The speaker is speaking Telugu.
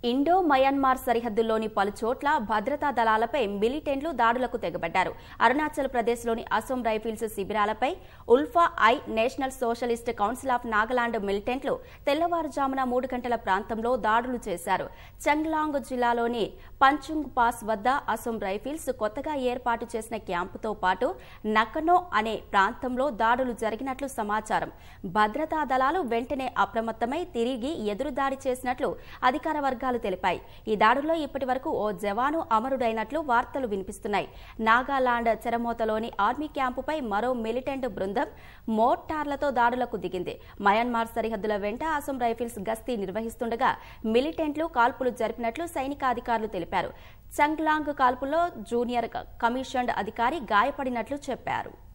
ఇండో మయన్మార్ సరిహద్దుల్లోని పలు చోట్ల భద్రతా దళాలపై మిలిటెంట్లు దాడులకు తెగబడ్డారు అరుణాచల్ ప్రదేశ్లోని అసోం రైఫిల్స్ శిబిరాలపై ULFA I national socialist council of Nagaland మిలిటెంట్లు తెల్లవారుజామున మూడు గంటల ప్రాంతంలో దాడులు చేశారు చంగ్లాంగ్ జిల్లాలోని పంచుంగ్ పాస్ వద్ద అసోం రైఫిల్స్ కొత్తగా ఏర్పాటు చేసిన క్యాంపుతో పాటు నకనో అనే ప్రాంతంలో దాడులు జరిగినట్లు సమాచారం భద్రతా దళాలు వెంటనే అప్రమత్తమై తిరిగి ఎదురుదాడి చేసినట్లు అధికార వర్గాలు తెలిపాయి ఈ దాడుల్లో ఇప్పటి వరకు ఓ జవాను అమరుడైనట్లు వార్తలు వినిపిస్తున్నాయి నాగాలాండ్ చెరమోతలోని ఆర్మీ క్యాంపుపై మరో మిలిటెంట్ బృందం మోర్టార్లతో దాడులకు దిగింది మయన్మార్ సరిహద్దుల వెంట అసోం రైఫిల్స్ గస్తీ నిర్వహిస్తుండగా మిలిటెంట్లు కాల్పులు జరిపినట్లు సైనికాధికారులు తెలిపారు చంగ్లాంగ్ కాల్పుల్లో జూనియర్ కమిషన్డ్ అధికారి గాయపడినట్లు చెప్పారు